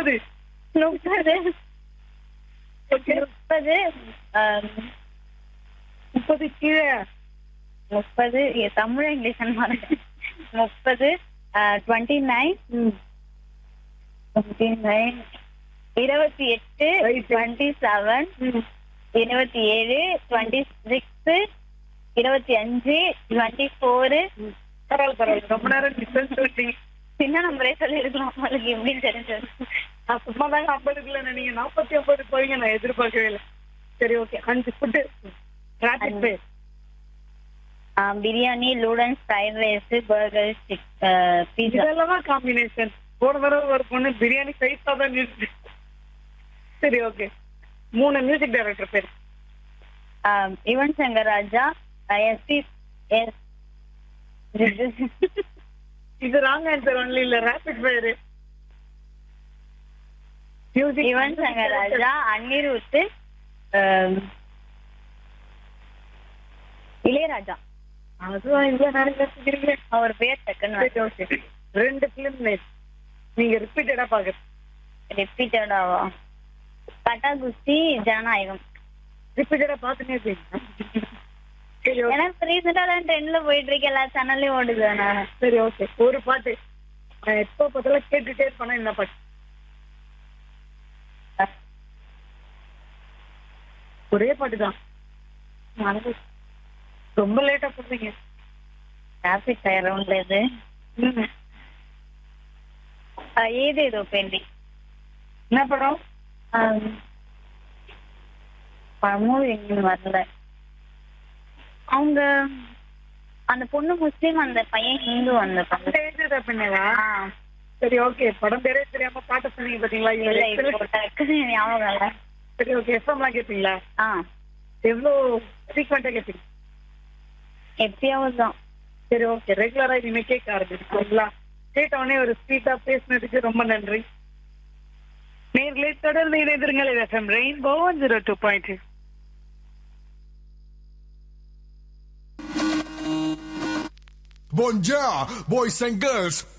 முப்பது முப்பது ஓகே முப்பது ஆம், முப்பது கீழே முப்பது ஏ, தமிழ் இங்கிலீஷ் முப்பது டுவெண்ட்டி நைன் டுவெண்ட்டி நைன் இருபத்தி எட்டு Right. டுவெண்ட்டி செவன் இருபத்தி ஏழு டுவெண்ட்டி சிக்ஸ் இருபத்தி அஞ்சு டுவெண்ட்டி ஃபோரு பரவாயில்ல பரவாயில்ல ரொம்ப நேரம் டிஸ்டன்ஸ் சொல்லிட்டீங்க சின்ன நம்பரே சொல்லியிருக்கலாம் உங்களுக்கு எப்படின்னு தெரிஞ்சது நான் சும்மா தாங்க ஐம்பதுக்கு இல்லை நீங்க நாற்பத்தி ஒன்பது போவீங்க நான் எதிர்பார்க்கவே இல்லை சரி ஓகே அஞ்சு ஃபுட்டு ரேபிட் ஃபயர் பிரியாணி லூடன்ஸ் ஃப்ரைட் ரைஸ் பர்கர் பீஸா இதெல்லாம் தான் காம்பினேஷன் போன தடவை ஒரு பொண்ணு பிரியாணி சைஸா தான் நிறுத்து சரி ஓகே மூணு மியூசிக் டைரக்டர் பேர் யுவன் சங்கர் ராஜா எஸ்பி எஸ் இது ராங் ஆன்சர் ஒன்லி இல்ல rapid fire music Yuvan Shankar Raja Anirudh Ilaiyaraaja அதுதான் இவ்வளவு நேரம் பேசிக்கிறீங்க அவர் பேர் டக்குன்னு சரி ஓகே ரெண்டு பிலிம் நேம் நீங்க ரிப்பீட்டடா பாக்குறது ரிப்பீட்டடாவா கட்டா குஸ்தி ஜனநாயகம் ரிப்பீட்டடா பாத்துனே இருக்கீங்க சரி ஓகே எனக்கு ரீசெண்டா தான் ட்ரெண்ட்ல போயிட்டு இருக்கு எல்லா சேனல்லையும் ஓடுது நான் சரி ஓகே ஒரு பாட்டு நான் எப்போ பார்த்தாலும் கேட்டுட்டே இருப்பேனா இந்த பாட்டு ஒரே பாட்டு தான் மறந்து ரொம்ப லேட்டா போடுறீங்க டிராபிக் ஃபயர் ரவுண்ட்ல இது ம். ஆஹ் ஏது ஏதோ பெண்டி என்ன படம் மூவி எங்கேயும் வரல அவங்க அந்த பொண்ணு முஸ்லீம் அந்த பையன் ஹிந்து அந்த அந்த பையன் ஏஜ் பின்னவா ஆ, சரி ஓகே படம் பேரே தெரியாம பாட்டு சொன்னீங்க பாத்தீங்களா இல்ல இவரு இப்போ டக்குன்னு ஞாபகம் இல்ல சரி ஓகே எஃப்எம்லாம் கேட்பீங்களா ஆ எவ்வளோ ஃப்ரீக்வெண்டா கேட்பீங்க எப்பயாவது தான் சரி ஓகே ரெகுலரா இனிமே கேட்க ஆரம்பிச்சுங்களா கேட்ட உடனே ஒரு ஸ்வீட்டா பேசினதுக்கு ரொம்ப நன்றி நேர்களை தொடர்ந்து இணைந்திருங்கள் FM Rainbow zero two point Bonjour, boys and girls.